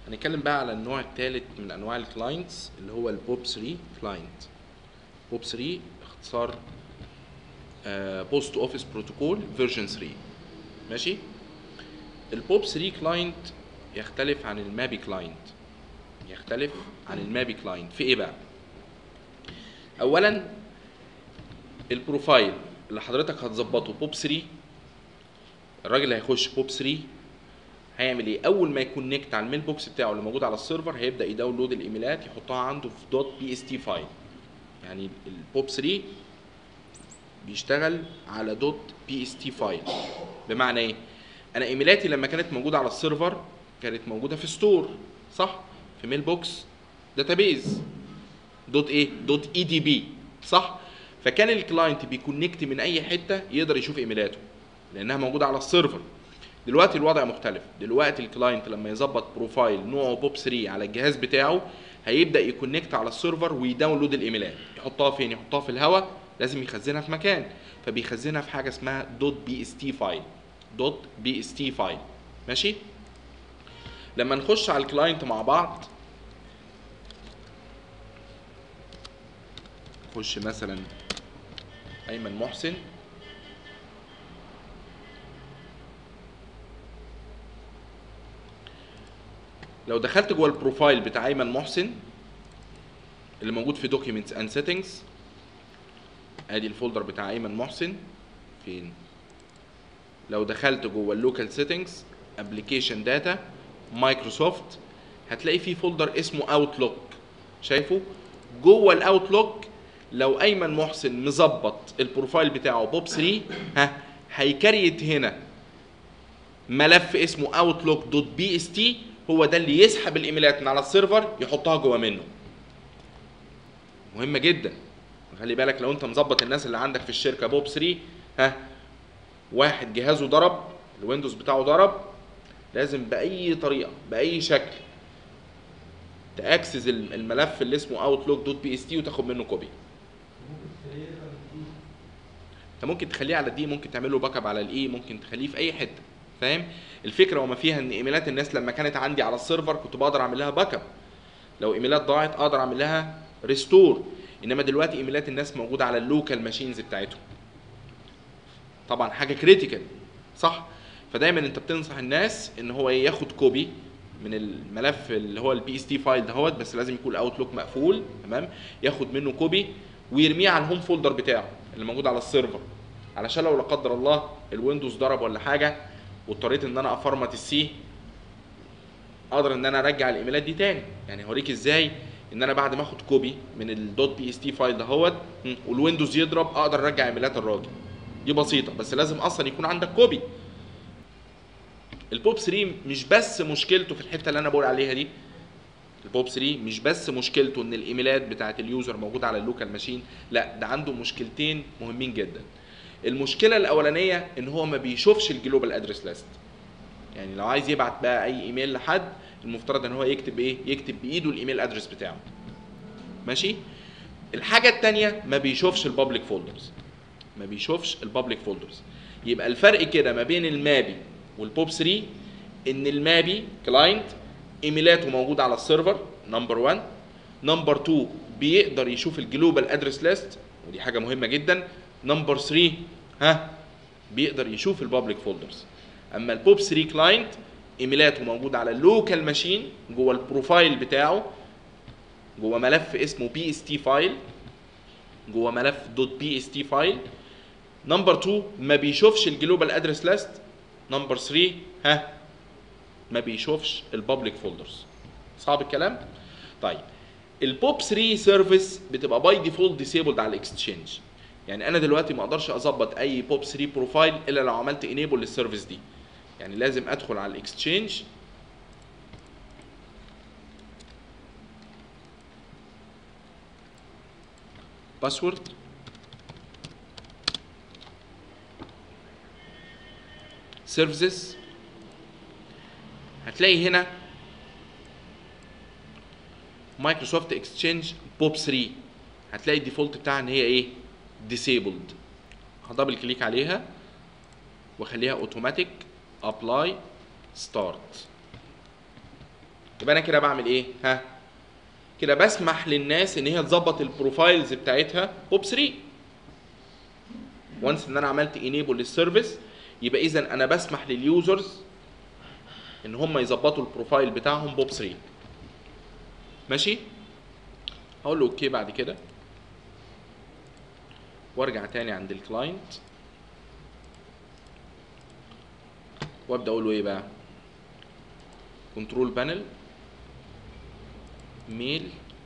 هنتكلم بقى على النوع الثالث من انواع الكلاينتس اللي هو البوب 3 كلاينت بوب 3 اختصار بوست اوفيس بروتوكول فيرجن 3 ماشي البوب 3 كلاينت يختلف عن المابي كلاينت يختلف عن المابي كلاينت في ايه بقى اولا البروفايل اللي حضرتك هتظبطه بوب 3 الراجل اللي هيخش بوب 3 هيعمل ايه اول ما يكونكت على الميل بوكس بتاعه اللي موجود على السيرفر هيبدا يداونلود الايميلات يحطها عنده في دوت بي اس تي فايل يعني البوب 3 بيشتغل على دوت بي اس تي فايل بمعنى ايه انا ايميلاتي لما كانت موجوده على السيرفر كانت موجوده في ستور صح في ميل بوكس داتابيز دوت ايه دوت اي دي بي صح فكان الكلاينت بيكونكت من اي حته يقدر يشوف ايميلاته لانها موجوده على السيرفر دلوقتي الوضع مختلف دلوقتي الكلاينت لما يظبط بروفايل نوعه بوب 3 على الجهاز بتاعه هيبدا يكونكت على السيرفر ويداونلود الايميلات يحطها فين يحطها في الهواء لازم يخزنها في مكان فبيخزنها في حاجه اسمها دوت بي اس تي فايل دوت بي اس تي فايل ماشي لما نخش على الكلاينت مع بعض خش مثلا ايمن محسن لو دخلت جوه البروفايل بتاع ايمن محسن اللي موجود في دوكيومنتس اند سيتنجز ادي الفولدر بتاع ايمن محسن فين لو دخلت جوه اللوكال سيتنجز ابلكيشن داتا مايكروسوفت هتلاقي في فولدر اسمه اوتلوك شايفه جوه الاوتلوك لو ايمن محسن مظبط البروفايل بتاعه بوب 3 ها هيكريت هنا ملف اسمه اوتلوك دوت بي اس تي هو ده اللي يسحب الايميلات من على السيرفر يحطها جوه منه مهمه جدا خلي بالك لو انت مظبط الناس اللي عندك في الشركه بوب 3 ها واحد جهازه ضرب الويندوز بتاعه ضرب لازم باي طريقه باي شكل تاكسس الملف اللي اسمه اوتلوك دوت بي اس تي وتاخد منه كوبي انت ممكن تخليه على دي ممكن تعمل له باك اب على الاي ممكن تخليه في اي حته فاهم الفكره وما فيها ان ايميلات الناس لما كانت عندي على السيرفر كنت بقدر اعمل لها باك اب لو ايميلات ضاعت اقدر اعمل لها ريستور انما دلوقتي ايميلات الناس موجوده على اللوكال ماشينز بتاعتهم طبعا حاجه كريتيكال صح فدايما انت بتنصح الناس ان هو ياخد كوبي من الملف اللي هو البي اس تي فايل دهوت بس لازم يكون الاوتلوك مقفول تمام ياخد منه كوبي ويرميه على الهوم فولدر بتاعه اللي موجود على السيرفر علشان لو لا قدر الله الويندوز ضرب ولا حاجه واضطريت ان انا افرمت السي اقدر ان انا ارجع الايميلات دي تاني يعني هوريك ازاي ان انا بعد ما اخد كوبي من الدوت بي اس تي فايل دهوت والويندوز يضرب اقدر ارجع ايميلات الراجل دي بسيطه بس لازم اصلا يكون عندك كوبي البوب 3 مش بس مشكلته في الحته اللي انا بقول عليها دي البوب 3 مش بس مشكلته ان الايميلات بتاعت اليوزر موجوده على اللوكال ماشين لا ده عنده مشكلتين مهمين جدا المشكله الاولانيه ان هو ما بيشوفش الجلوبال ادرس ليست يعني لو عايز يبعت بقى اي ايميل لحد المفترض ان هو يكتب ايه يكتب بايده الايميل ادرس بتاعه ماشي الحاجه الثانيه ما بيشوفش البابليك فولدرز ما بيشوفش البابليك فولدرز يبقى الفرق كده ما بين المابي والبوب 3 ان المابي كلاينت ايميلاته موجوده على السيرفر نمبر 1 نمبر 2 بيقدر يشوف الجلوبال ادرس ليست ودي حاجه مهمه جدا نمبر 3 ها بيقدر يشوف البابليك فولدرز اما البوب 3 كلاينت ايميلاته موجوده على اللوكال ماشين جوه البروفايل بتاعه جوه ملف اسمه بي اس تي فايل جوه ملف دوت بي اس تي فايل نمبر 2 ما بيشوفش الجلوبال ادرس ليست نمبر 3 ها ما بيشوفش البابليك فولدرز صعب الكلام طيب البوب 3 سيرفيس بتبقى باي ديفولت ديسيبلد على الاكستشينج يعني انا دلوقتي ما اقدرش اظبط اي بوب 3 بروفايل الا لو عملت انيبل للسيرفيس دي يعني لازم ادخل على الاكستشينج باسورد سيرفيسز هتلاقي هنا مايكروسوفت اكستشينج بوب 3 هتلاقي الديفولت بتاعها ان هي ايه ديسيبلد هدبل كليك عليها واخليها اوتوماتيك ابلاي ستارت يبقى انا كده بعمل ايه ها كده بسمح للناس ان هي تظبط البروفايلز بتاعتها بوب 3 وانس ان انا عملت انيبل للسيرفيس يبقى اذا انا بسمح لليوزرز ان هم يظبطوا البروفايل بتاعهم بوب 3 ماشي هقول له اوكي بعد كده وارجع تاني عند الكلاينت وابدا اقول له ايه بقى كنترول بانل ميل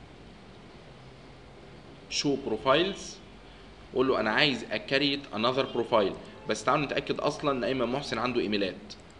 شو بروفايلز قول له انا عايز اكريت انذر بروفايل بس تعالوا نتاكد اصلا ان ايمن محسن عنده ايميلات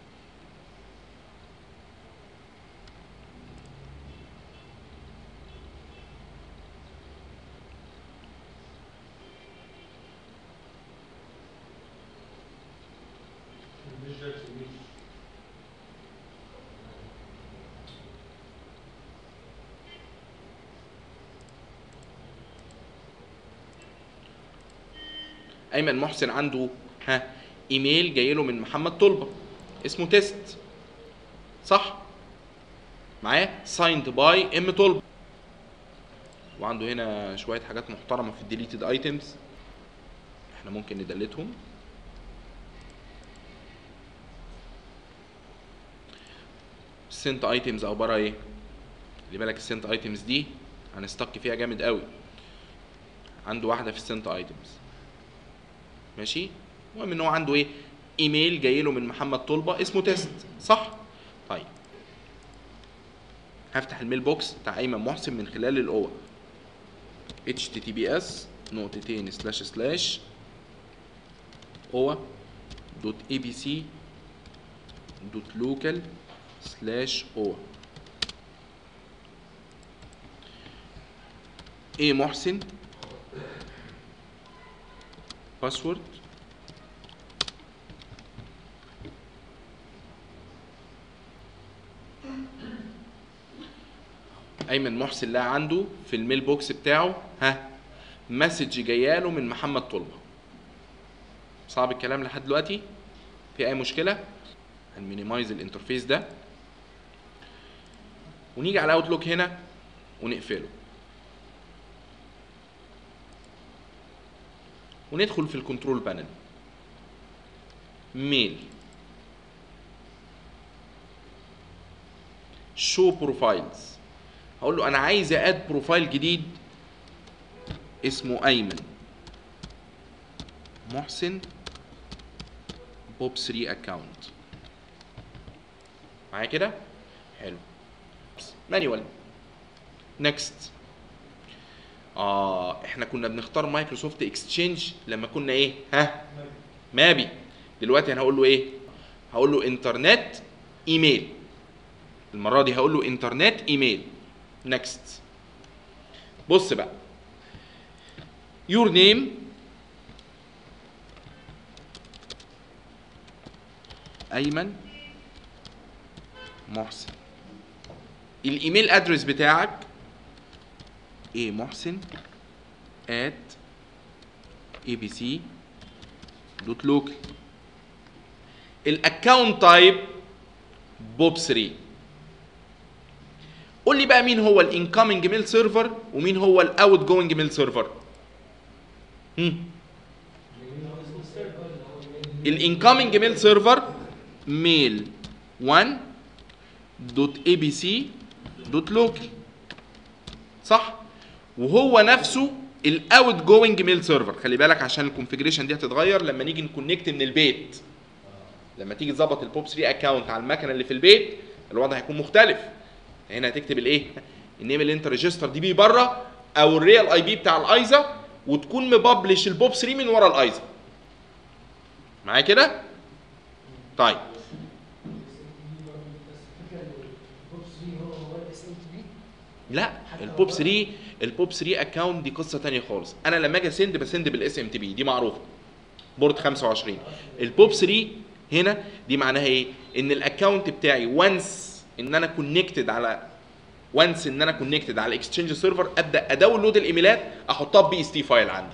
ايمن محسن عنده ها ايميل جاي له من محمد طلبه اسمه تيست صح معاه سايند باي ام طلبه وعنده هنا شويه حاجات محترمه في الديليتد ايتمز احنا ممكن ندلتهم السنت ايتمز عباره ايه خلي بالك السنت ايتمز دي هنستك فيها جامد قوي عنده واحده في السنت ايتمز ماشي المهم ان هو عنده ايه ايميل جاي له من محمد طلبه اسمه تيست صح طيب هفتح الميل بوكس بتاع ايمن محسن من خلال الاوه https نقطتين سلاش سلاش اوه دوت اي بي سي دوت لوكال سلاش اوه ايه محسن باسورد ايمن محسن لقى عنده في الميل بوكس بتاعه ها مسج جاياله من محمد طلبه صعب الكلام لحد دلوقتي في اي مشكله هنمينيمايز الانترفيس ده ونيجي على اوتلوك هنا ونقفله وندخل في الكنترول بانل ميل شو بروفايلز هقول له انا عايز اد بروفايل جديد اسمه ايمن محسن بوب 3 اكونت معايا كده حلو مانيوال نكست اه احنا كنا بنختار مايكروسوفت اكسشينج لما كنا ايه ها مابي دلوقتي انا هقول له ايه هقول له انترنت ايميل المره دي هقول له انترنت ايميل نكست بص بقى يور نيم ايمن محسن الايميل ادرس بتاعك ايه محسن at abc دوت لوكال الاكونت تايب بوب 3 قول لي بقى مين هو الانكoming ميل سيرفر ومين هو الاوت جوينج ميل سيرفر الانكoming ميل سيرفر ميل 1 دوت اي بي سي دوت لوكال صح وهو نفسه الاوت جوينج ميل سيرفر خلي بالك عشان الكونفجريشن دي هتتغير لما نيجي نكونكت من البيت لما تيجي تظبط البوب 3 اكونت على المكنه اللي في البيت الوضع هيكون مختلف هنا هتكتب الايه النيم اللي انت ريجستر دي بيه بره او الريال اي بي بتاع الايزا وتكون مببلش البوب 3 من ورا الايزا معايا كده طيب لا البوب 3 البوب 3 اكونت دي قصه تانية خالص انا لما اجي اسند بسند بالاس ام تي بي دي معروفه بورد 25 البوب 3 هنا دي معناها ايه ان الاكونت بتاعي وانس ان انا كونكتد على وانس ان انا كونكتد على الاكسشينج سيرفر ابدا اداونلود الايميلات احطها بي اس تي فايل عندي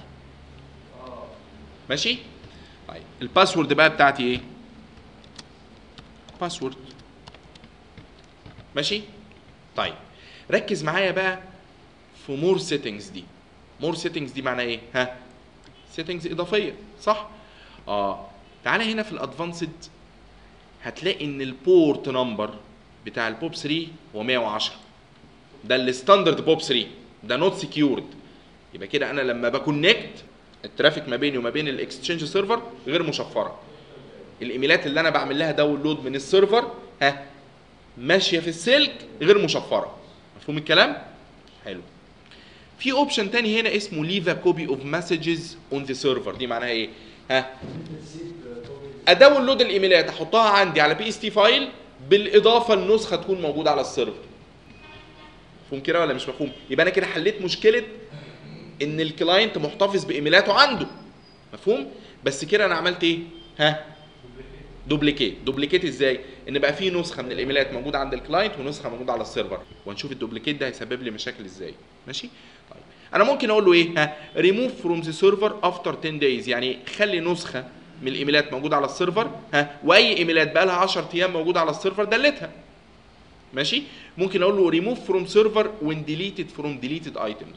ماشي طيب الباسورد بقى بتاعتي ايه باسورد ماشي طيب ركز معايا بقى في مور سيتنجز دي مور سيتنجز دي معناها ايه ها سيتنجز اضافيه صح اه تعالى هنا في الادفانسد هتلاقي ان البورت نمبر بتاع البوب 3 هو 110 ده الستاندرد بوب 3 ده نوت سكيورد يبقى كده انا لما بكونكت الترافيك ما بيني وما بين الاكستشينج سيرفر غير مشفره الايميلات اللي انا بعمل لها داونلود من السيرفر ها ماشيه في السلك غير مشفره مفهوم الكلام حلو في اوبشن تاني هنا اسمه leave a copy of messages on the server دي معناها ايه ها اداونلود الايميلات احطها عندي على بي اس تي فايل بالاضافه لنسخه تكون موجوده على السيرفر مفهوم كده ولا مش مفهوم يبقى انا كده حليت مشكله ان الكلاينت محتفظ بايميلاته عنده مفهوم بس كده انا عملت ايه ها دوبليكيت دوبليكيت ازاي ان بقى في نسخه من الايميلات موجوده عند الكلاينت ونسخه موجوده على السيرفر ونشوف الدوبليكيت ده هيسبب لي مشاكل ازاي ماشي طيب انا ممكن اقول له ايه ها ريموف فروم ذا سيرفر افتر 10 دايز يعني خلي نسخه من الايميلات موجوده على السيرفر ها واي ايميلات بقى لها 10 ايام موجوده على السيرفر دلتها ماشي ممكن اقول له ريموف فروم سيرفر وين ديليتد فروم ديليتد ايتمز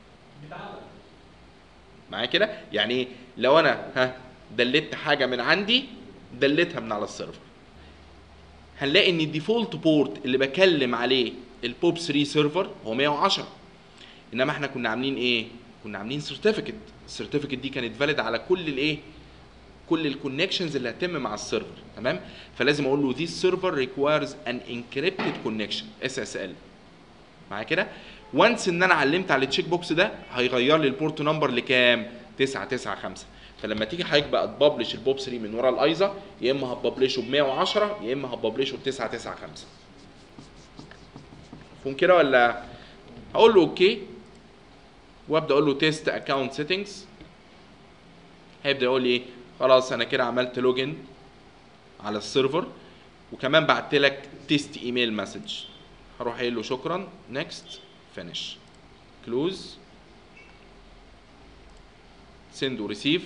معايا كده يعني إيه؟ لو انا ها دلت حاجه من عندي دلتها من على السيرفر هنلاقي ان الديفولت بورت اللي بكلم عليه البوب 3 سيرفر هو 110 انما احنا كنا عاملين ايه كنا عاملين سيرتيفيكت السيرتيفيكت دي كانت فاليد على كل الايه كل الكونكشنز اللي هتتم مع السيرفر تمام فلازم اقول له this server requires an encrypted connection SSL معايا كده وانس ان انا علمت على التشيك بوكس ده هيغير لي البورت نمبر لكام 995 فلما تيجي حضرتك بقى تبلش البوب 3 من ورا الايزا يا اما هتبلشه ب 110 يا اما هتبلشه ب 995 مفهوم كده ولا هقول له اوكي وابدا اقول له تيست اكونت سيتنجز هيبدا يقول لي ايه خلاص انا كده عملت لوجن على السيرفر وكمان بعت لك تيست ايميل مسج هروح قايل له شكرا نيكست فينيش كلوز سند وريسيف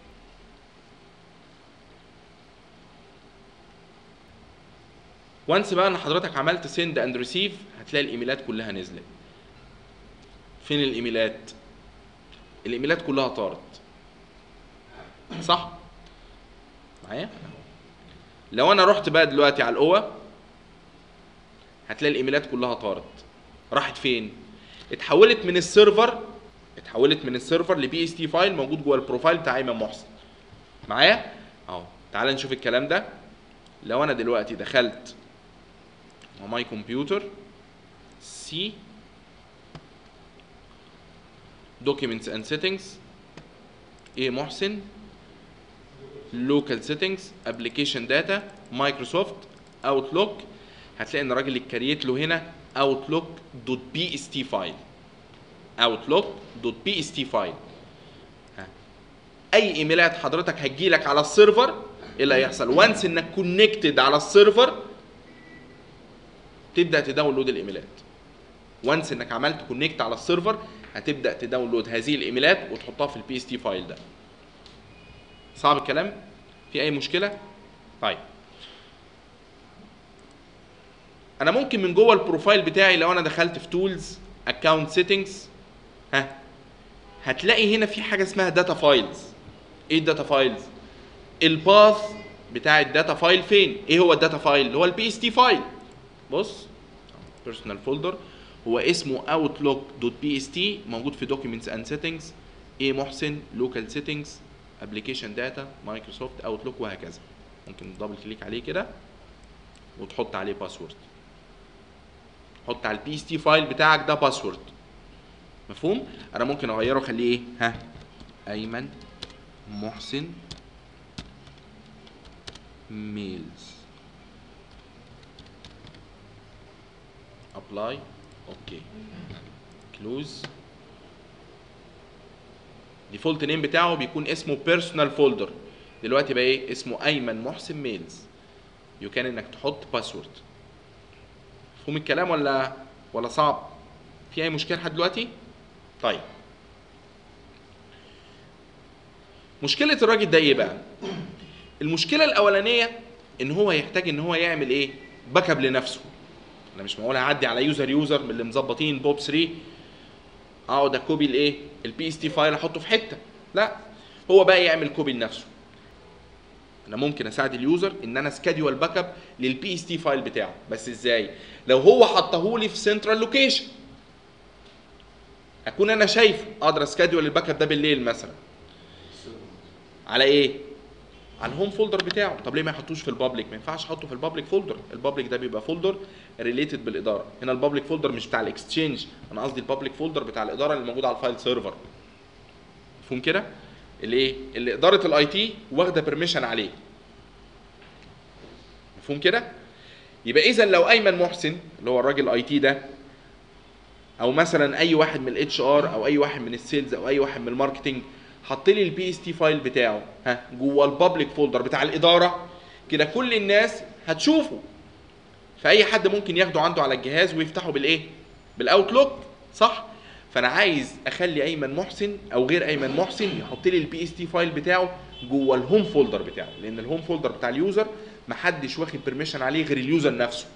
وانس بقى ان حضرتك عملت سند اند ريسيف هتلاقي الايميلات كلها نزلت فين الايميلات الايميلات كلها طارت صح معايا لو انا رحت بقى دلوقتي على الاوى هتلاقي الايميلات كلها طارت راحت فين اتحولت من السيرفر اتحولت من السيرفر لبي اس تي فايل موجود جوه البروفايل بتاع ايمن محسن معايا اهو تعال نشوف الكلام ده لو انا دلوقتي دخلت ماي كمبيوتر سي documents and settings ايه محسن local settings application data مايكروسوفت اوتلوك هتلاقي ان الراجل اتكريت له هنا outlook.bst فايل outlook.bst فايل ها. اي ايميلات حضرتك هتجيلك على السيرفر ايه اللي هيحصل وانس انك كونكتد على السيرفر تبدا تداونلود الايميلات وانس انك عملت كونكت على السيرفر هتبدا تداونلود هذه الايميلات وتحطها في البي اس تي فايل ده صعب الكلام في اي مشكله طيب انا ممكن من جوه البروفايل بتاعي لو انا دخلت في تولز اكونت سيتنجز ها هتلاقي هنا في حاجه اسمها داتا فايلز ايه الداتا فايلز الباث بتاع الداتا فايل فين ايه هو الداتا فايل اللي هو البي اس تي فايل بص بيرسونال فولدر هو اسمه outlook.bst موجود في documents and settings ايه محسن local settings application data مايكروسوفت اوتلوك وهكذا ممكن دبل كليك عليه كده وتحط عليه باسورد حط على البي اس تي فايل بتاعك ده باسورد مفهوم انا ممكن اغيره اخليه ايه ها ايمن محسن ميلز ابلاي اوكي كلوز ديفولت نيم بتاعه بيكون اسمه بيرسونال فولدر دلوقتي بقى ايه اسمه ايمن محسن ميلز يمكن انك تحط باسورد مفهوم الكلام ولا ولا صعب في اي مشكله لحد دلوقتي طيب مشكله الراجل ده ايه بقى المشكله الاولانيه ان هو يحتاج ان هو يعمل ايه باك اب لنفسه انا مش معقول هعدي على يوزر يوزر من اللي مظبطين بوب 3 اقعد اكوبي الايه البي اس تي فايل احطه في حته لا هو بقى يعمل كوبي لنفسه انا ممكن اساعد اليوزر ان انا سكادول باك اب للبي اس تي فايل بتاعه بس ازاي لو هو حطه لي في سنترال لوكيشن اكون انا شايفه اقدر اسكادول الباك اب ده بالليل مثلا على ايه على الهوم فولدر بتاعه طب ليه ما يحطوش في البابليك ما ينفعش احطه في البابليك فولدر البابليك ده بيبقى فولدر ريليتد بالاداره هنا البابليك فولدر مش بتاع الاكستشينج انا قصدي البابليك فولدر بتاع الاداره اللي موجود على الفايل سيرفر مفهوم كده اللي ايه اللي اداره الاي تي واخده بيرميشن عليه مفهوم كده يبقى اذا لو ايمن محسن اللي هو الراجل اي تي ده او مثلا اي واحد من الاتش ار او اي واحد من السيلز او اي واحد من الماركتنج حط لي البي اس تي فايل بتاعه ها جوه البابليك فولدر بتاع الاداره كده كل الناس هتشوفه فاي حد ممكن ياخده عنده على الجهاز ويفتحه بالايه بالاوتلوك صح فانا عايز اخلي ايمن محسن او غير ايمن محسن يحط لي البي اس تي فايل بتاعه جوه الهوم فولدر بتاعه لان الهوم فولدر بتاع اليوزر محدش واخد بيرميشن عليه غير اليوزر نفسه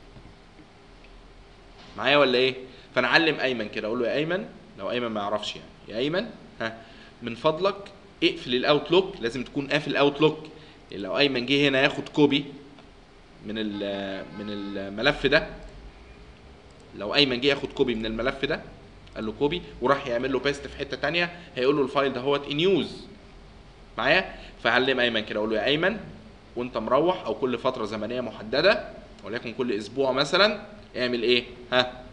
معايا ولا ايه فانا اعلم ايمن كده اقول له يا ايمن لو ايمن ما يعرفش يعني يا ايمن ها من فضلك اقفل الاوتلوك لازم تكون قافل الاوتلوك لو ايمن جه هنا ياخد كوبي من ال- من الملف ده لو ايمن جه ياخد كوبي من الملف ده قال له كوبي وراح يعمل له بيست في حته تانية هيقول له الفايل ده هوت ان يوز معايا فعلم ايمن كده اقول له يا ايمن وانت مروح او كل فتره زمنيه محدده وليكن كل اسبوع مثلا اعمل ايه ها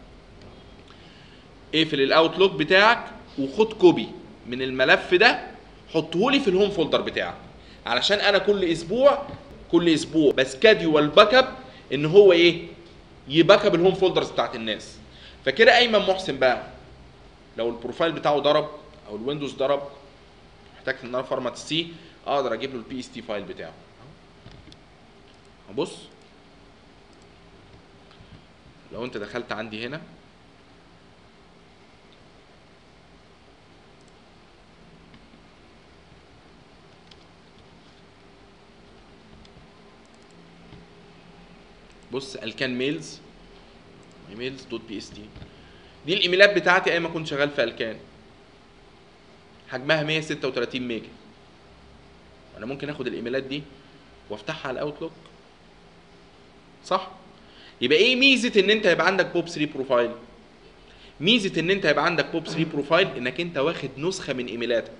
اقفل الاوتلوك بتاعك وخد كوبي من الملف ده حطه لي في الهوم فولدر بتاعك علشان انا كل اسبوع كل اسبوع بسكاديول باك اب ان هو ايه يباك اب الهوم فولدرز بتاعت الناس فكده ايمن محسن بقى لو البروفايل بتاعه ضرب او الويندوز ضرب احتجت ان انا فورمات سي اقدر اجيب له البي اس تي فايل بتاعه بص لو انت دخلت عندي هنا بص الكان ميلز ايميلز دوت بي اس تي دي الايميلات بتاعتي ايام ما كنت شغال في الكان حجمها 136 ميجا انا ممكن اخد الايميلات دي وافتحها على الاوتلوك صح يبقى ايه ميزه ان انت يبقى عندك بوب 3 بروفايل ميزه ان انت يبقى عندك بوب 3 بروفايل انك انت واخد نسخه من ايميلاتك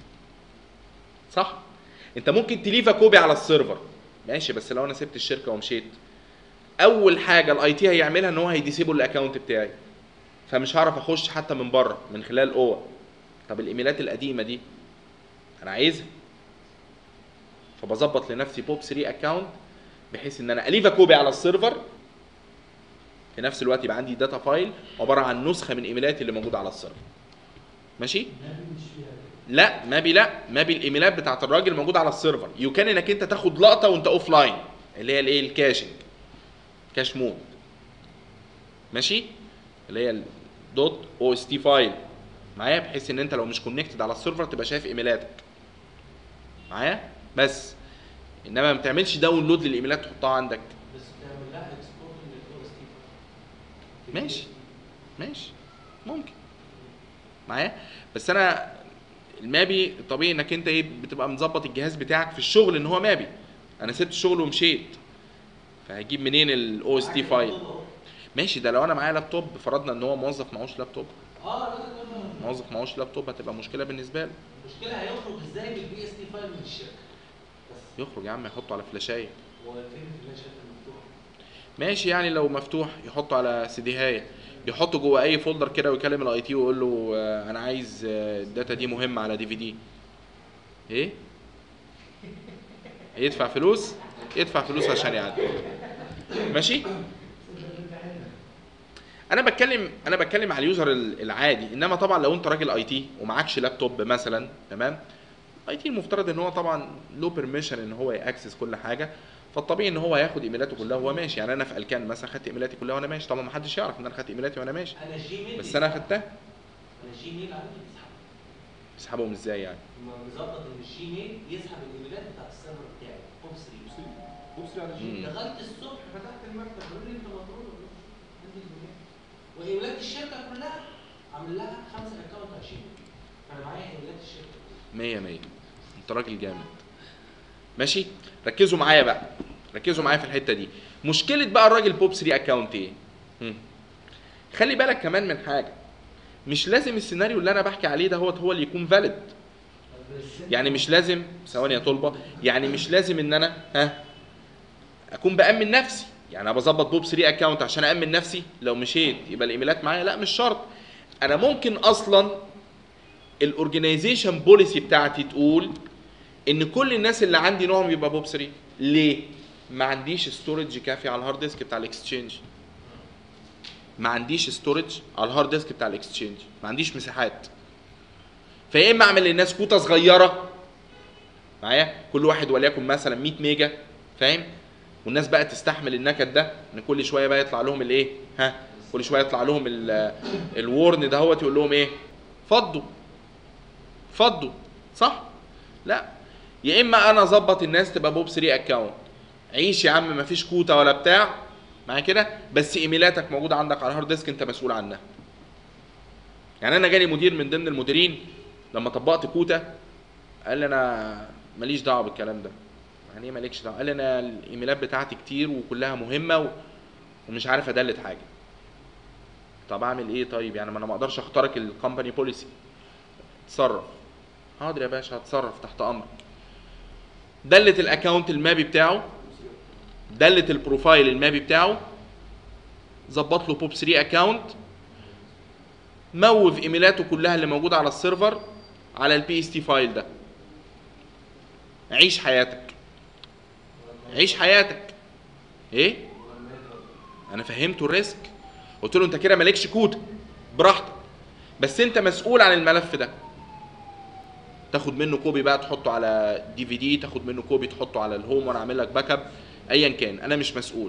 صح انت ممكن تليفا كوبي على السيرفر ماشي بس لو انا سبت الشركه ومشيت اول حاجه الاي تي هيعملها ان هو هيديسيبل الاكونت بتاعي فمش هعرف اخش حتى من بره من خلال اوه طب الايميلات القديمه دي انا عايزها فبظبط لنفسي بوب 3 اكونت بحيث ان انا اليفا كوبي على السيرفر في نفس الوقت يبقى عندي داتا فايل عباره عن نسخه من ايميلاتي اللي موجوده على السيرفر ماشي لا مابي لا مابي الايميلات بتاعت الراجل موجوده على السيرفر يو كان انك انت تاخد لقطه وانت اوف لاين اللي هي الايه الكاشنج كاش مود ماشي اللي هي دوت او اس تي فايل معايا بحيث ان انت لو مش كونكتد على السيرفر تبقى شايف ايميلاتك معايا بس انما ما تعملش داونلود للايميلات تحطها عندك بس تعمل لها اكسبورت للاو اس تي ماشي ماشي ممكن معايا بس انا المابي الطبيعي انك انت ايه بتبقى مظبط الجهاز بتاعك في الشغل ان هو مابي انا سبت الشغل ومشيت فهجيب منين الاو اس تي فايل ماشي ده لو انا معايا لابتوب فرضنا ان هو موظف معهوش لابتوب اه الراجل ده موظف معهوش لابتوب هتبقى مشكله بالنسبه له المشكله هيخرج ازاي بالبي اس تي فايل من الشركه بس يخرج يا عم يحطه على فلاشايه هو فين الفلاشات المفتوحه ماشي يعني لو مفتوح يحطه على سيديهايه يحطه جوه اي فولدر كده ويكلم الاي تي ويقول له آه، انا عايز آه، الداتا دي مهمه على دي في دي ايه يدفع فلوس يدفع فلوس عشان يعدي ماشي انا بتكلم انا بتكلم على اليوزر ال- العادي انما طبعا لو انت راجل اي تي ومعكش لابتوب مثلا تمام اي تي المفترض ان هو طبعا له بيرميشن ان هو ياكسس كل حاجه فالطبيعي ان هو هياخد ايميلاته كلها وهو ماشي يعني انا في الكان مثلا خدت ايميلاتي كلها وانا ماشي طبعا ما حدش يعرف ان انا خدت ايميلاتي وانا ماشي انا الجيميل بس انا بيسحب. خدتها انا الجيميل عندي بيسحب بيسحبهم ازاي يعني لما مظبط ان الجيميل يسحب الايميلات بتاعت السيرفر بتاعي بوب 3 بص على مم. جي دخلت الصبح فتحت المكتب بيقول لي انت مطرود عندي الايميلات وايميلات الشركه كلها عامل لها خمسه اكونت 20 انا معايا ايميلات الشركه مية مية انت راجل جامد ماشي ركزوا معايا بقى ركزوا معايا في الحته دي مشكله بقى الراجل بوب 3 اكونت ايه هم. خلي بالك كمان من حاجه مش لازم السيناريو اللي انا بحكي عليه ده هو هو اللي يكون فاليد يعني مش لازم ثواني يا طلبه يعني مش لازم ان انا ها اكون بامن نفسي يعني انا بظبط بوب 3 اكونت عشان امن نفسي لو مشيت يبقى الايميلات معايا لا مش شرط انا ممكن اصلا الاورجنايزيشن بوليسي بتاعتي تقول ان كل الناس اللي عندي نوعهم يبقى بوب 3 ليه ما عنديش ستورج كافي على الهارد ديسك بتاع الاكستشينج ما عنديش ستورج على الهارد ديسك بتاع الاكستشينج ما عنديش مساحات فيا اما اعمل للناس كوتا صغيره معايا كل واحد وليكن مثلا 100 ميجا فاهم والناس بقى تستحمل النكد ده ان كل شويه بقى يطلع لهم الايه ها كل شويه يطلع لهم ال- الورن دهوت يقول لهم ايه فضوا فضوا صح لا يا اما انا اظبط الناس تبقى بوب 3 اكونت عيش يا عم مفيش كوتا ولا بتاع معايا كده بس ايميلاتك موجوده عندك على الهارد ديسك انت مسؤول عنها يعني انا جالي مدير من ضمن المديرين لما طبقت كوتا قال لي انا ماليش دعوه بالكلام ده يعني ايه مالكش دعوه قال لي انا الايميلات بتاعتي كتير وكلها مهمه و... ومش عارف ادلت حاجه طب اعمل ايه طيب يعني ما انا ما اقدرش اخترق الكومباني بوليسي اتصرف حاضر يا باشا هتصرف تحت امرك دلت الاكونت المابي بتاعه دلت البروفايل المابي بتاعه ظبط له بوب 3 اكونت موف ايميلاته كلها اللي موجوده على السيرفر على البي اس تي فايل ده عيش حياتك عيش حياتك ايه انا فهمته الريسك قلت له انت كده مالكش كود براحتك بس انت مسؤول عن الملف ده تاخد منه كوبي بقى تحطه على دي في دي تاخد منه كوبي تحطه على الهوم وانا اعمل لك باك اب ايا كان انا مش مسؤول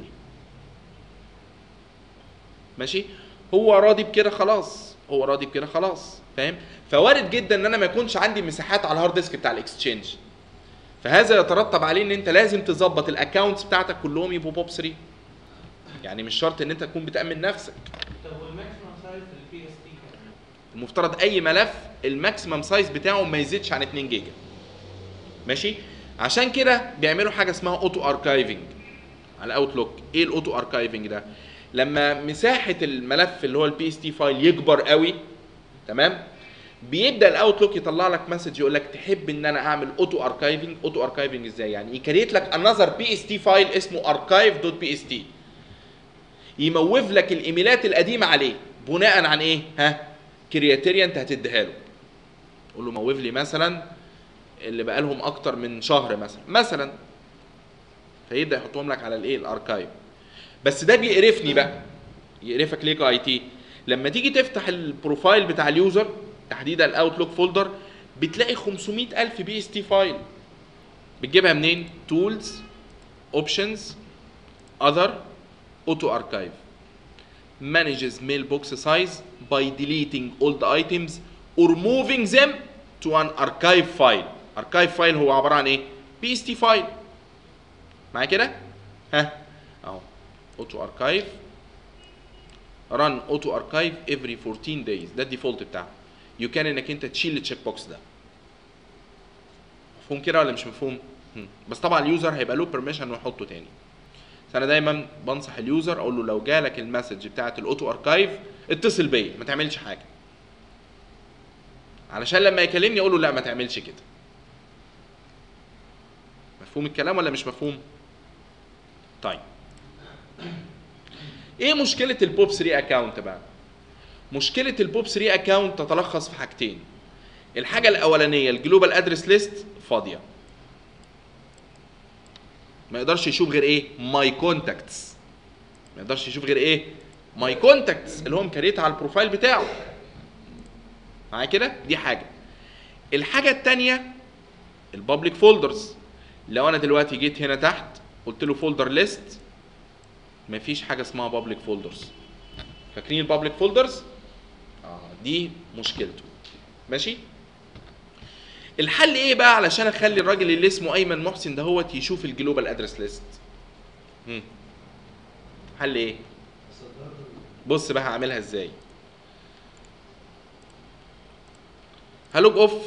ماشي هو راضي بكده خلاص هو راضي بكده خلاص فاهم فوارد جدا ان انا ما يكونش عندي مساحات على الهارد ديسك بتاع الاكستشينج فهذا يترتب عليه ان انت لازم تظبط الاكونتس بتاعتك كلهم يبقوا بوب 3 يعني مش شرط ان انت تكون بتامن نفسك طب والماكسيمم سايز للبي اس تي كام؟ المفترض اي ملف الماكسيمم سايز بتاعه ما يزيدش عن 2 جيجا ماشي عشان كده بيعملوا حاجه اسمها اوتو اركايفنج على اوتلوك ايه الاوتو اركايفنج ده لما مساحه الملف اللي هو البي اس تي فايل يكبر قوي تمام بيبدا الاوتلوك يطلع لك مسج يقول لك تحب ان انا اعمل اوتو اركايفنج اوتو اركايفنج ازاي يعني يكريت لك انذر بي اس تي فايل اسمه اركايف دوت بي اس تي يموف لك الايميلات القديمه عليه بناء عن ايه ها كرياتيريا انت هتديها له قول له موف لي مثلا اللي بقالهم اكتر من شهر مثلا مثلا فيبدا يحطهم لك على الايه الاركايف بس ده بيقرفني بقى يقرفك ليه كاي تي لما تيجي تفتح البروفايل بتاع اليوزر تحديدا الاوتلوك فولدر بتلاقي 500 الف بي اس تي فايل بتجيبها منين تولز اوبشنز اذر اوتو اركايف manages mailbox size by deleting all the items or moving them to an archive file archive file هو عباره عن ايه بي اس تي فايل معايا كده ها اهو اوتو اركايف run auto archive every 14 days ده الديفولت بتاعه يو كان انك انت تشيل التشيك بوكس ده مفهوم كده ولا مش مفهوم هم. بس طبعا اليوزر هيبقى له بيرميشن انه يحطه تاني بس انا دايما بنصح اليوزر اقول له لو جالك المسج بتاعت الاوتو اركايف اتصل بيا ما تعملش حاجه علشان لما يكلمني اقول له لا ما تعملش كده مفهوم الكلام ولا مش مفهوم طيب ايه مشكله البوب 3 اكونت بقى مشكله البوب 3 اكونت تتلخص في حاجتين الحاجه الاولانيه الجلوبال ادرس ليست فاضيه ما يقدرش يشوف غير ايه ماي كونتاكتس ما يقدرش يشوف غير ايه ماي كونتاكتس اللي هو مكريتها على البروفايل بتاعه معايا كده دي حاجه الحاجه الثانيه البابليك فولدرز لو انا دلوقتي جيت هنا تحت قلت له فولدر ليست مفيش حاجه اسمها بابليك فولدرز فاكرين البابليك فولدرز اه دي مشكلته ماشي الحل ايه بقى علشان اخلي الراجل اللي اسمه ايمن محسن دهوت يشوف الجلوبال ادرس ليست حل ايه بص بقى هعملها ازاي هلوج اوف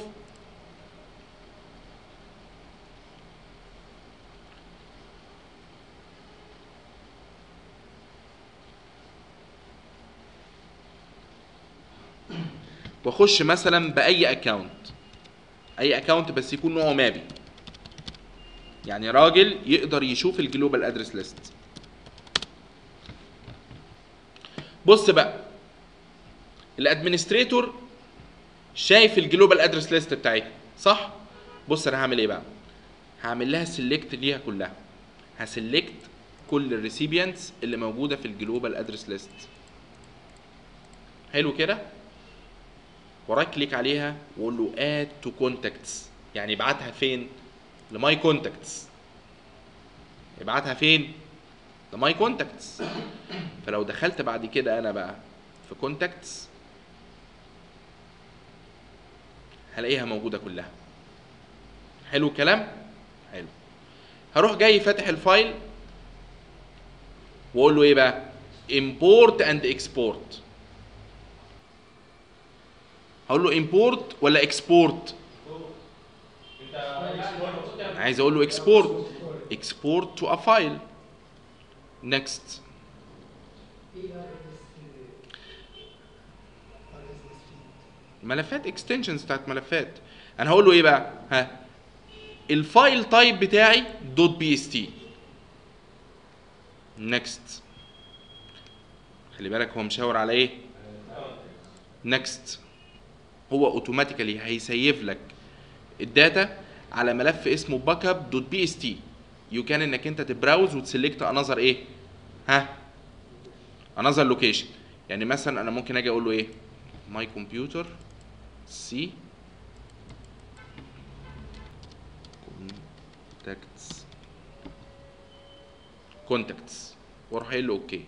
واخش مثلا باي اكونت اي اكونت بس يكون نوعه مابي يعني راجل يقدر يشوف الجلوبال ادرس ليست بص بقى الادمنستريتور شايف الجلوبال ادرس ليست بتاعتها صح بص انا هعمل ايه بقى هعمل لها سيلكت ليها كلها هسلكت كل الريسيبيانتس اللي موجوده في الجلوبال ادرس ليست حلو كده ورايت كليك عليها واقول له اد تو كونتاكتس يعني ابعتها فين لماي كونتاكتس ابعتها فين لماي كونتاكتس فلو دخلت بعد كده انا بقى في كونتاكتس هلاقيها موجوده كلها حلو الكلام حلو هروح جاي فاتح الفايل واقول له ايه بقى import and export هقول له import ولا export انت المفروض تعمل- عايز اقول له export export to a file next ملفات اكستنشنز بتاعت ملفات انا هقول له ايه بقى ها الفايل تايب بتاعي دوت بي اس تي نيكست خلي بالك هو مشاور على ايه نيكست هو اوتوماتيكالي هيسيف لك الداتا على ملف اسمه باك اب دوت بي اس تي يو كان انك انت تبراوز وتسلكت انذر ايه ها انذر لوكيشن يعني مثلا انا ممكن اجي اقول له ايه ماي كمبيوتر سي كونتاكتس كونتاكتس واروح قايل له اوكي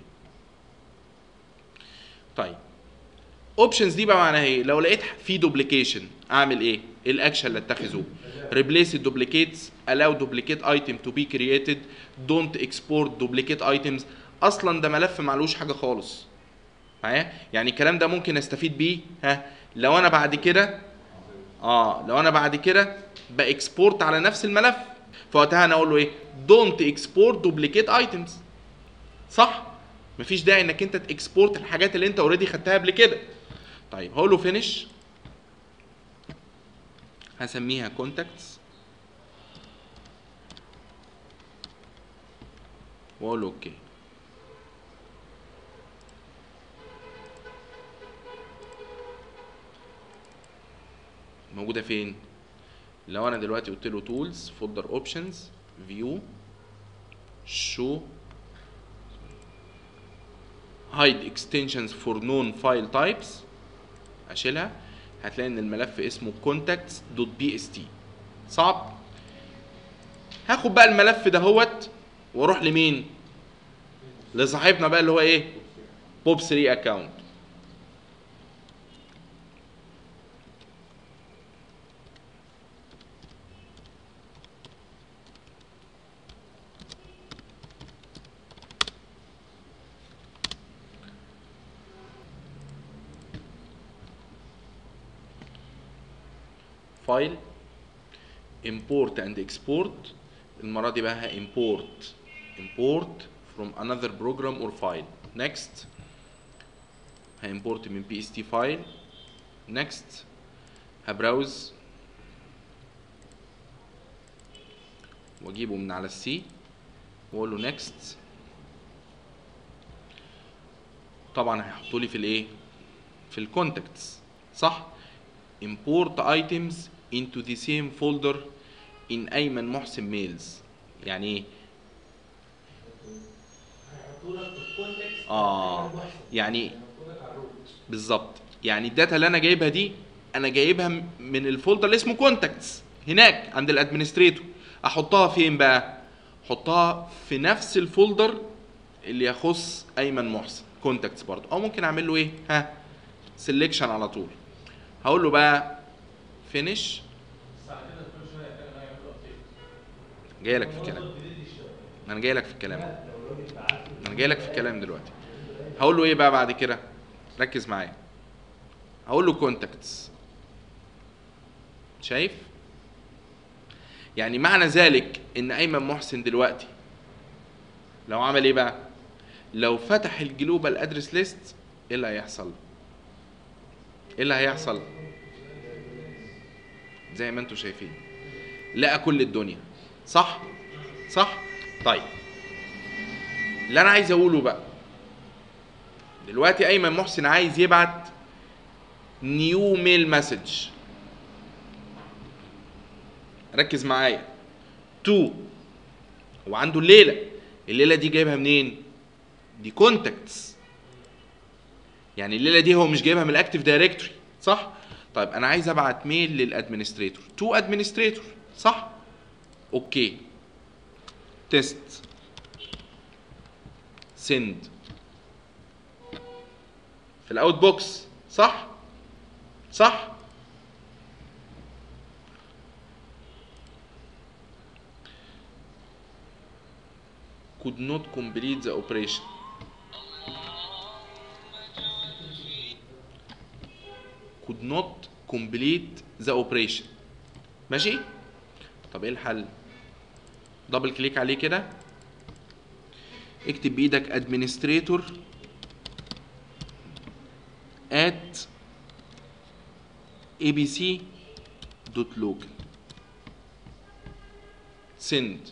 طيب اوبشنز دي بقى معناها ايه لو لقيت في دوبليكيشن اعمل ايه ايه الاكشن اللي اتخذه replace duplicates allow duplicate item to be created don't export duplicate items اصلا ده ملف معلوش حاجه خالص معايا يعني الكلام ده ممكن استفيد بيه ها لو انا بعد كده اه لو انا بعد كده باكسبورت على نفس الملف فوقتها انا اقول له ايه دونت اكسبورت دوبليكيت ايتمز صح مفيش داعي انك انت تكسبورت الحاجات اللي انت اوريدي خدتها قبل كده طيب هقول له فينيش هسميها كونتاكتس واقول له اوكي موجوده فين لو انا دلوقتي قلت له تولز فولدر اوبشنز فيو شو hide extensions for known file types اشيلها هتلاقي ان الملف اسمه contacts.bst صعب هاخد بقى الملف ده هوت واروح لمين لصاحبنا بقى اللي هو ايه بوب 3 اكونت فايل import and export المرة دي بقى ه- import import from another program or file next هimport من pst file next هبراوز واجيبه من على السي واقول له next طبعا هيحطوا لي في الايه في الكونتاكتس صح import items into the same folder in ايمن محسن ميلز يعني ايه هيحطوا لك في الكونتكست اه يعني بالظبط يعني الداتا اللي انا جايبها دي انا جايبها م- من الفولدر اللي اسمه كونتاكتس هناك عند الادمنستريتور احطها فين بقى احطها في نفس الفولدر اللي يخص ايمن محسن كونتاكتس برضو او ممكن اعمل له ايه ها سيلكشن على طول هقول له بقى فينيش بعد كده كل شويه كده هيعملوا ابديت جاي لك في الكلام انا جاي لك في الكلام انا جاي لك في الكلام دلوقتي هقول له ايه بقى بعد كده ركز معايا هقول له كونتاكتس شايف يعني معنى ذلك ان ايمن محسن دلوقتي لو عمل ايه بقى لو فتح الجلوبال ادرس ليست ايه اللي هيحصل ايه اللي هيحصل زي ما انتم شايفين لقى كل الدنيا صح صح طيب اللي انا عايز اقوله بقى دلوقتي ايمن محسن عايز يبعت نيو ميل مسج ركز معايا تو هو عنده الليله الليله دي جايبها منين دي كونتاكتس يعني الليله دي هو مش جايبها من الاكتيف دايركتوري صح طيب انا عايز ابعت ميل للادمنستريتور تو ادمنستريتور صح اوكي تيست سند في الاوت بوكس صح صح could not complete the operation could not complete the operation ماشي طب ايه الحل دبل كليك عليه كده اكتب بايدك administrator at abc.local send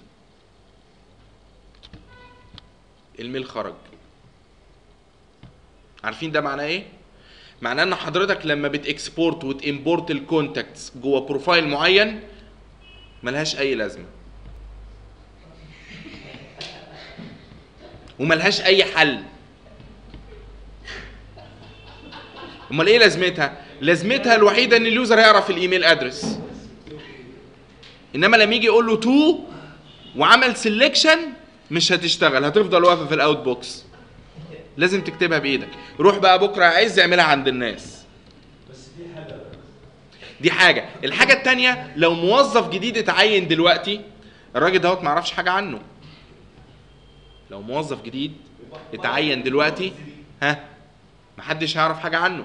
الميل خرج عارفين ده معناه ايه معناه ان حضرتك لما بتكسبورت وتimporت الكونتاكتس جوه بروفايل معين ملهاش اي لازمه وملهاش اي حل امال ايه لازمتها لازمتها الوحيده ان اليوزر يعرف الايميل ادرس انما لما يجي يقول له تو وعمل سيلكشن مش هتشتغل هتفضل واقفه في الاوت بوكس لازم تكتبها بايدك روح بقى بكره عايز اعملها عند الناس دي حاجه الحاجه التانية لو موظف جديد اتعين دلوقتي الراجل دوت ما يعرفش حاجه عنه لو موظف جديد اتعين دلوقتي ها محدش هيعرف حاجه عنه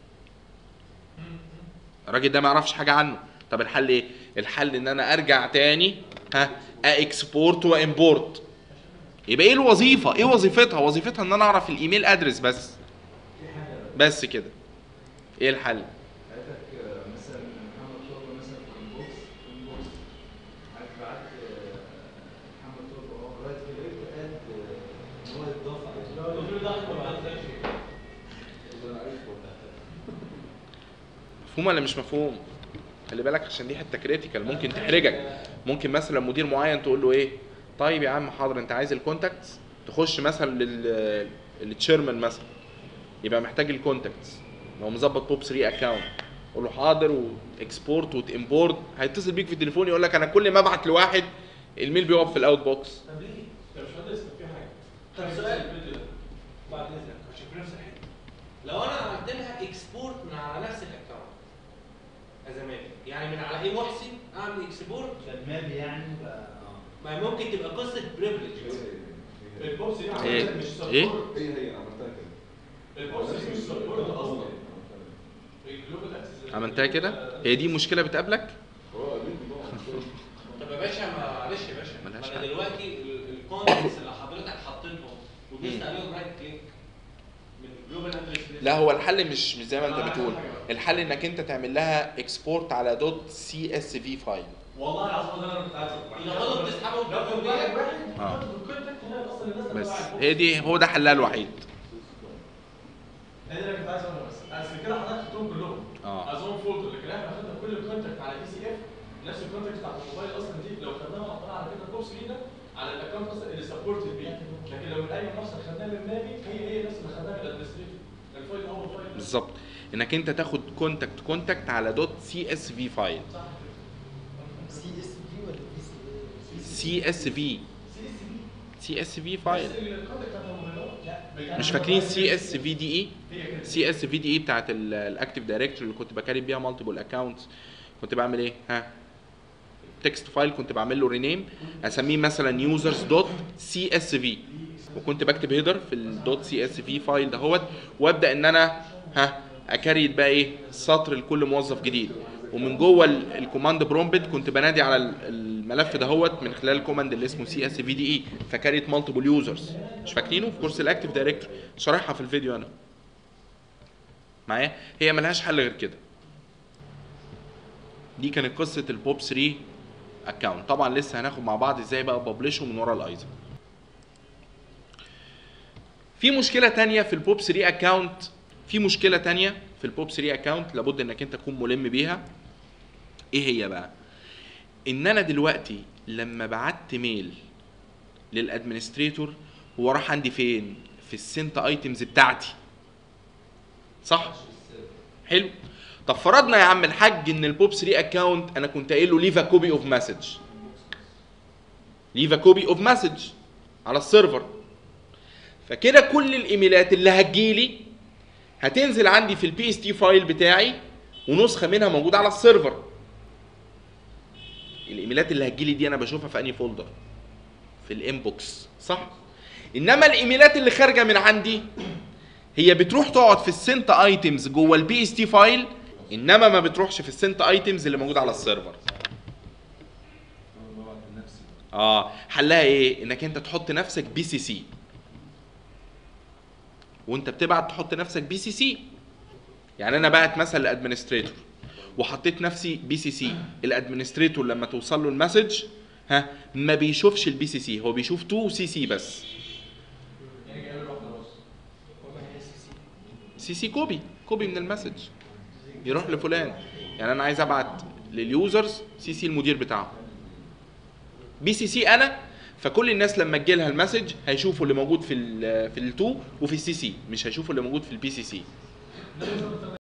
الراجل ده ما يعرفش حاجه عنه طب الحل ايه الحل ان انا ارجع تاني ها اكسبورت وامبورت يبقى ايه الوظيفه ايه وظيفتها وظيفتها ان انا اعرف الايميل ادرس بس بس كده ايه الحل حضرتك آه، مثلا محمد طارق مثلا في انبوكس انبوكس حضرتك بعت آه، محمد طارق اه رايت كليك اد ان هو يتضاف على لو الدكتور ده ما بعتلكش مفهوم ولا مش مفهوم خلي بالك عشان دي حته كريتيكال ممكن تحرجك ممكن مثلا مدير معين تقول له ايه طيب يا عم حاضر انت عايز الكونتاكتس تخش مثلا لل للتشيرمان مثلا يبقى محتاج الكونتاكتس لو مظبط بوب 3 اكونت قول له حاضر واكسبورت وتمبورت هيتصل بيك في التليفون يقول لك انا كل ما ابعت لواحد الميل بيقف في الاوت بوكس طب ليه؟ انت مش مهندس طب في حاجه طب سؤال بعد اذنك عشان في نفس الحته لو انا عملت لها اكسبورت من على نفس الاكونت ازمات يعني من على ايه محسن اعمل اكسبورت المال يعني بقى ما ممكن تبقى قصه بريفليج البوكس دي ايه عملتها مش سبورت ايه هي هي عملتها كده البوكس دي مش سبورت اصلا الجلوبال اكسس عملتها كده هي دي مشكله بتقابلك هو قابلني طبعا طب يا باشا معلش يا باشا ملهاش ما انا حل. دلوقتي الكونتنتس اللي حضرتك حطيتهم ودوست مم. عليهم رايت كليك من جلوبال ادرس لا هو الحل مش مش زي ما انت بتقول الحل انك انت تعمل لها اكسبورت على دوت سي اس في فايل والله العظيم ده انا كنت عايز يبقى غلط تسحبه لو وتحطه كان واحد بيه. واحد آه. يحط في الكونتاكت هنا اصلا الناس اللي بس بتبع البوكس. هي دي هو ده حلها الوحيد هي دي اللي كنت عايز اقولها بس اصل كده حضرتك خدتهم كلهم اه اظن فولدر لكن احنا خدنا كل الكونتاكت على اي سي اف نفس الكونتاكت بتاعت الموبايل اصلا دي لو خدناها وحطيناها على كده بوكس لينا على الاكونت اصلا اللي سبورتد بيه لكن لو من اي مصدر خدناها من نابي هي هي نفس اللي خدناها من الادمنستريتور الفايل هو الفايل بالظبط انك انت تاخد كونتاكت كونتاكت على دوت سي اس في فايل صح سي اس في ولا بي سي سي اس في سي اس بي سي اس في فايل بس الكونتاكت بتاعت الموبايلات لا مش فاكرين سي اس في دي اي هي كده سي اس في دي اي بتاعت الاكتيف دايركتوري اللي كنت بكاري بيها مالتيبل اكونتس كنت بعمل ايه ها تكست فايل كنت بعمل له رينيم اسميه مثلا يوزرز دوت سي اس في وكنت بكتب هيدر في الدوت سي اس في فايل دهوت وابدا ان انا ها اكريت بقى ايه سطر لكل موظف جديد ومن جوه ال- الكوماند برومبت كنت بنادي على ال- الملف دهوت من خلال الكوماند اللي اسمه سي اس في دي اي فكريت مالتيبل يوزرز مش فاكرينه في كورس الاكتيف دايركتور شارحها في الفيديو انا معايا هي ملهاش حل غير كده دي كانت قصه البوب 3 اكونت طبعا لسه هناخد مع بعض ازاي بقى ببلشه من ورا الايزر في مشكله تانية في البوب 3 اكونت في مشكله تانية في البوب 3 اكونت لابد انك انت تكون ملم بيها ايه هي بقى ان انا دلوقتي لما بعت ميل للادمنستريتور هو راح عندي فين في السنت ايتمز بتاعتي صح حلو طب فرضنا يا عم الحاج ان البوب 3 اكونت انا كنت قايل له ليف ا كوبي اوف مسج ليف ا كوبي اوف مسج على السيرفر فكده كل الايميلات اللي هتجيلي هتنزل عندي في البي اس تي فايل بتاعي ونسخه منها موجوده على السيرفر الايميلات اللي هتجيلي دي انا بشوفها في انهي فولدر في الانبوكس صح انما الايميلات اللي خارجه من عندي هي بتروح تقعد في السنت ايتمز جوه البي اس تي فايل انما ما بتروحش في السنت ايتمز اللي موجود على السيرفر انا ببعت لنفسي اه حلها ايه انك انت تحط نفسك بي سي سي وانت بتبعت تحط نفسك بي سي سي يعني انا بعت مثلا للادمنستريتور وحطيت نفسي بي سي سي الادمنستريتور لما توصل له المسج ها ما بيشوفش البي سي سي هو بيشوف 2 سي سي بس يعني جايب له واحده بس سي سي كوبي كوبي من المسج يروح لفلان يعني انا عايز ابعت لليوزرز سي سي المدير بتاعهم بي سي سي انا فكل الناس لما تجي لها المسج هيشوفوا اللي موجود في ال في ال2 وفي السي سي مش هيشوفوا اللي موجود في البي سي سي